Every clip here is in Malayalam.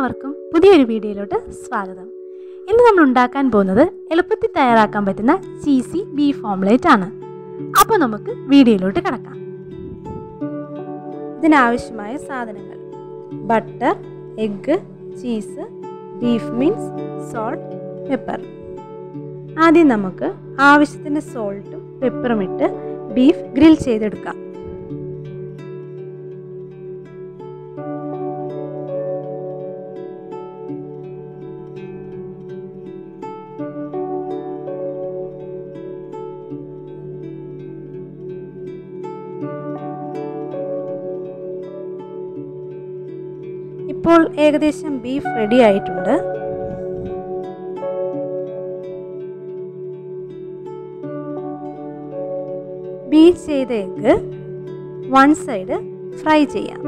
എല്ലാവർക്കും പുതിയൊരു വീഡിയോയിലോട്ട് സ്വാഗതം ഇന്ന് നമ്മൾ ഉണ്ടാക്കാൻ പോകുന്നത് എളുപ്പത്തിൽ തയ്യാറാക്കാൻ പറ്റുന്ന ചീസി ബീഫ് ഓംലേറ്റ് ആണ് അപ്പോൾ നമുക്ക് വീഡിയോയിലോട്ട് കിടക്കാം ഇതിനാവശ്യമായ സാധനങ്ങൾ butter egg cheese beef means salt pepper ആദ്യം നമുക്ക് ആവശ്യത്തിന് സോൾട്ടും പെപ്പറും ഇട്ട് ബീഫ് ഗ്രിൽ ചെയ്തെടുക്കാം ഇപ്പോൾ ഏകദേശം ബീഫ് റെഡി ആയിട്ടുണ്ട് ബീറ്റ് ചെയ്ത എഗ്ഗ് വൺ സൈഡ് ഫ്രൈ ചെയ്യാം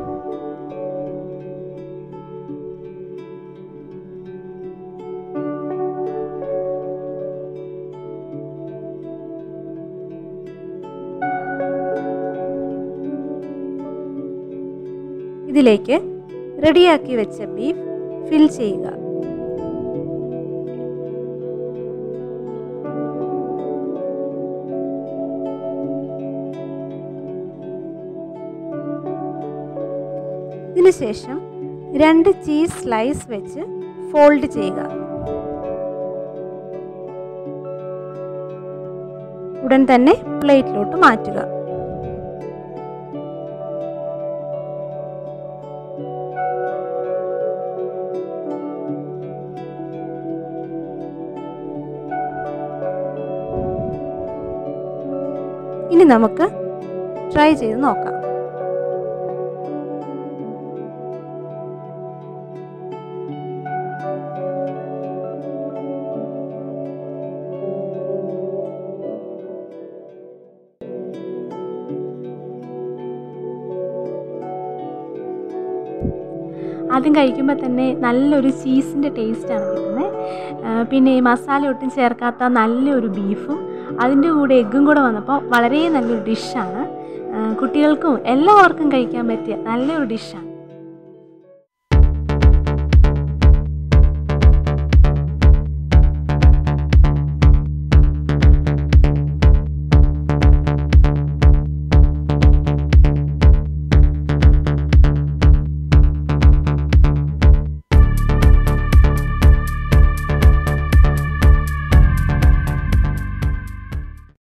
ഇതിലേക്ക് റെഡിയാക്കി വെച്ച ബീഫ് ഫിൽ ചെയ്യുക ഇതിനുശേഷം രണ്ട് ചീസ് സ്ലൈസ് വെച്ച് ഫോൾഡ് ചെയ്യുക ഉടൻ തന്നെ പ്ലേറ്റിലോട്ട് മാറ്റുക ഇനി നമുക്ക് ട്രൈ ചെയ്ത് നോക്കാം ആദ്യം കഴിക്കുമ്പോൾ തന്നെ നല്ലൊരു ചീസിൻ്റെ ടേസ്റ്റാണ് കിട്ടുന്നത് പിന്നെ ഈ മസാല ഒട്ടും ചേർക്കാത്ത നല്ലൊരു ബീഫും അതിൻ്റെ കൂടെ എഗ്ഗും കൂടെ വന്നപ്പോൾ വളരെ നല്ലൊരു ഡിഷാണ് കുട്ടികൾക്കും എല്ലാവർക്കും കഴിക്കാൻ പറ്റിയ നല്ലൊരു ഡിഷാണ്